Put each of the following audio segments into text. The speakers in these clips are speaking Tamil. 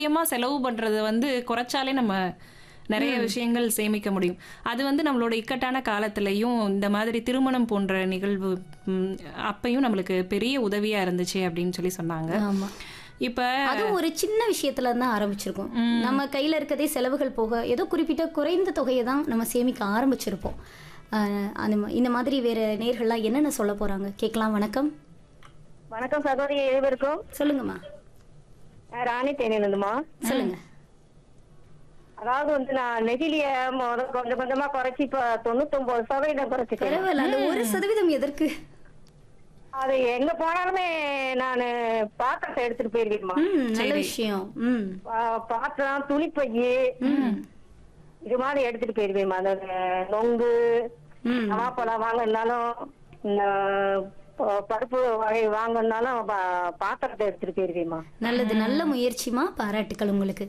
அதிகமா செலவு பண்றத வந்து குறைச்சாலே நம்ம நிறைய விஷயங்கள் சேமிக்க முடியும் அது வந்து நம்மளோட இக்கட்டான காலத்திலையும் இந்த மாதிரி திருமணம் போன்ற நிகழ்வு ம், அப்பயும் நம்மளுக்கு பெரிய உதவியா இருந்துச்சு அப்படின்னு சொல்லி சொன்னாங்க ஆமா இப்ப அதுவும் ஒரு சின்ன விஷயத்துல இருந்து தான் ஆரம்பிச்சிருக்கோம் நம்ம கையில இருக்கதே செலவுகள் போக ஏதோ குறிப்பிட்ட குறைந்த தொகையை தான் நம்ம சேமிக்க ஆரம்பிச்சிருப்போம் ஆஹ் அந்த மா- இந்த மாதிரி வேற நேர்கள்லாம் என்னென்ன சொல்ல போறாங்க கேட்கலாம் வணக்கம் வணக்கம் சகோதரி இருவருக்கும் சொல்லுங்கம்மா நான் ராணி தேனிருந்துமா சொல்லுங்க அதாவது வந்து நான் நெகிழிய முத கொஞ்சம் கொஞ்சமா குறைச்சி இப்ப தொண்ணூத்தொன்பது சதவீதம் குறைச்சிட்டேன் பரவாயில்ல அந்த ஒரு சதவீதம் எதற்கு அது எங்க போனாலுமே நான் பாத்திரத்தை எடுத்துட்டு போயிருவேன்மா ம் நல்ல விஷயம் ம் பா- பாத்திரம் துணிப்பையி இது மாதிரி எடுத்துட்டு போயிருவேன்மா அந்த நொங்கு ம் பலாப்பழம் வாங்கினாலும் இந்த ப- பருப்பு வகை வாங்கினாலும் பா- பாத்திரத்தை எடுத்துட்டு போயிருவேன்மா நல்லது நல்ல முயற்சிமா பாராட்டுக்கள் உங்களுக்கு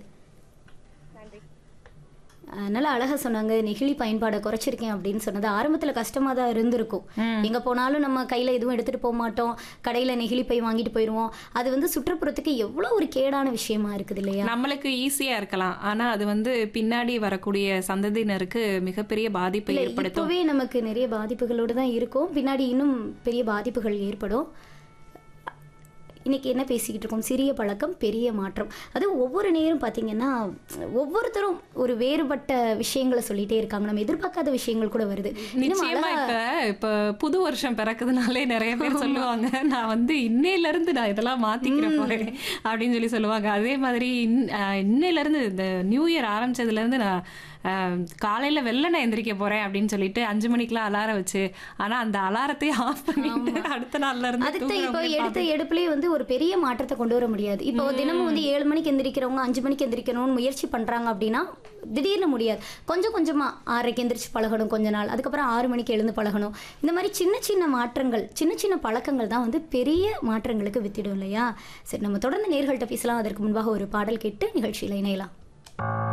அஹ் நல்லா அழகா சொன்னாங்க நெகிழி பயன்பாடை குறைச்சிருக்கேன் அப்படின்னு சொன்னது ஆரம்பத்துல கஷ்டமா தான் இருந்திருக்கும் எங்க போனாலும் நம்ம கையில எதுவும் எடுத்துட்டு போக மாட்டோம் கடையில நெகிழி பை வாங்கிட்டு போயிருவோம் அது வந்து சுற்றுப்புறத்துக்கு எவ்வளவு ஒரு கேடான விஷயமா இருக்குது இல்லையா நம்மளுக்கு ஈஸியா இருக்கலாம் ஆனா அது வந்து பின்னாடி வரக்கூடிய சந்ததியினருக்கு மிகப்பெரிய பாதிப்பை இல்ல ஏற்படுத்தும் இப்பவே நமக்கு நிறைய பாதிப்புகளோடு தான் இருக்கும் பின்னாடி இன்னும் பெரிய பாதிப்புகள் ஏற்படும் இன்னைக்கு என்ன பேசிக்கிட்டு இருக்கோம் சிறிய பழக்கம் பெரிய மாற்றம் அது ஒவ்வொரு நேரம் பார்த்தீங்கன்னா ஒவ்வொருத்தரும் ஒரு வேறுபட்ட விஷயங்களை சொல்லிட்டே இருக்காங்க நம்ம எதிர்பார்க்காத விஷயங்கள் கூட வருது இன்னும் நிச்சயமா இப்ப இப்ப புது வருஷம் பிறக்குதுனாலே நிறைய பேர் சொல்லுவாங்க நான் வந்து இன்னையில இருந்து நான் இதெல்லாம் மாத்திக்கிற போறேன் அப்படின்னு சொல்லி சொல்லுவாங்க அதே மாதிரி இன்- அஹ், இன்னையில இருந்து இந்த நியூ இயர் ஆரம்பிச்சதுல இருந்து நான் அஹ், காலையில வெள்ளை நான் எந்திரிக்க போறேன் அப்படின்னு சொல்லிட்டு அஞ்சு மணிக்கெல்லாம் அலாரம் வச்சு ஆனா அந்த அலாரத்தையே ஆஃப் பண்ணிட்டு அடுத்த நாள்ல இருந்து அதுக்கு தூங்குற இப்போ மாதிரி எடுத்த எடுப்புலயே வந்து ஒரு பெரிய மாற்றத்தை கொண்டு வர முடியாது இப்போ தினமும் வந்து ஏழு மணிக்கு எந்திரிக்கிறவங்க அஞ்சு மணிக்கு எந்திரிக்கணும்னு முயற்சி பண்றாங்க அப்படின்னா திடீர்னு முடியாது கொஞ்சம் கொஞ்சமா ஆறரைக்கு எந்திரிச்சு பழகணும் கொஞ்ச நாள் அதுக்கப்புறம் ஆறு மணிக்கு எழுந்து பழகணும் இந்த மாதிரி சின்ன சின்ன மாற்றங்கள் சின்ன சின்ன பழக்கங்கள் தான் வந்து பெரிய மாற்றங்களுக்கு வித்திடும் இல்லையா சரி நம்ம தொடர்ந்து நேர்கள்ட்ட பேசலாம் அதற்கு முன்பாக ஒரு பாடல் கேட்டு நிகழ்ச்சியில இணையலாம்